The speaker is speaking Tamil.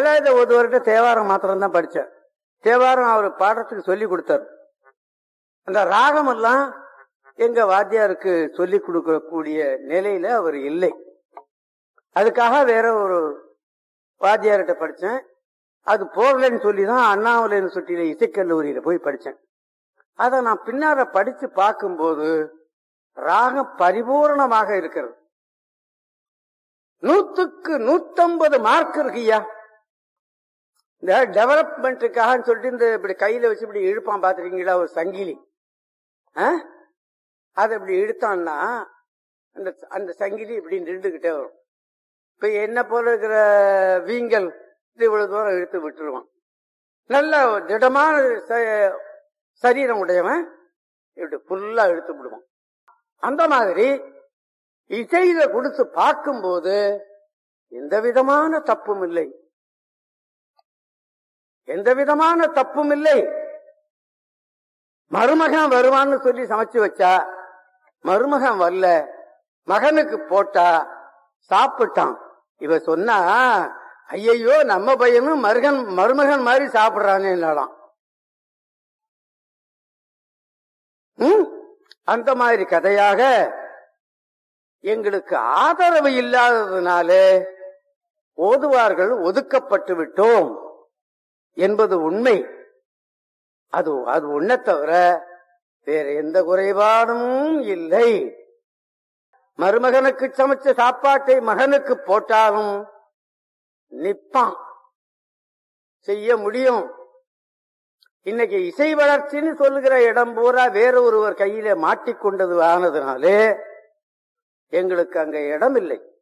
ஏழாவது ஒருவர்கிட்ட தேவாரம் மாத்திரம் தான் படிச்சேன் தேவாரம் அவர் பாடத்துக்கு சொல்லி கொடுத்தார் அந்த ராகம் எல்லாம் எங்க வாத்தியாருக்கு சொல்லி கொடுக்கக்கூடிய நிலையில அவர் இல்லை அதுக்காக வேற ஒரு வாத்தியார்கிட்ட படிச்சேன் அது போகலன்னு சொல்லி தான் அண்ணாமலை யூனிவர்சிட்டியில இசைக்கல்லூரியில போய் படிச்சேன் அதை நான் பின்னால படிச்சு பார்க்கும்போது ராகம் பரிபூர்ணமாக இருக்கிறது நூத்துக்கு நூத்தம்பது மார்க் இருக்குய்யா இந்த டெவலப்மெண்ட்டுக்காக சொல்லிட்டு இந்த இப்படி கையில வச்சு இப்படி இழுப்பான் பாத்திருக்கீங்களா ஒரு சங்கிலி ஆ? அதை இப்படி இழுத்தான்னா அந்த அந்த சங்கிலி இப்படி நின்றுகிட்டே வரும் இப்ப என்ன போல இருக்கிற வீங்கல் இது இவ்வளவு தூரம் இழுத்து விட்டுருவான் நல்ல திடமான ச- சரீரம் உடையவன் இப்படி ஃபுல்லா இழுத்து விடுவான் அந்த மாதிரி இசையில கொடுத்து பார்க்கும்போது எந்த விதமான தப்பும் இல்லை எந்த விதமான தப்பும் இல்லை மருமகன் வருவான்னு சொல்லி சமைச்சு வச்சா மருமகன் வரல மகனுக்கு போட்டா சாப்பிட்டான் இவ சொன்னா ஐயையோ நம்ம பையனும் மருகன் மருமகன் மாதிரி சாப்பிடுறானே என்னலாம் ம்? அந்த மாதிரி கதையாக எங்களுக்கு ஆதரவு இல்லாததுனாலே ஓதுவார்கள் ஒதுக்கப்பட்டு விட்டோம் என்பது உண்மை அது அது உன்னை தவிர வேற எந்த குறைபாடும் இல்லை மருமகனுக்கு சமைச்ச சாப்பாட்டை மகனுக்கு போட்டாலும் நிப்பான் செய்ய முடியும் இன்னைக்கு இசை வளர்ச்சின்னு சொல்லுகிற இடம் பூரா வேற ஒருவர் கையில மாட்டிக்கொண்டது ஆனதுனாலே எங்களுக்கு அங்க இடம் இல்லை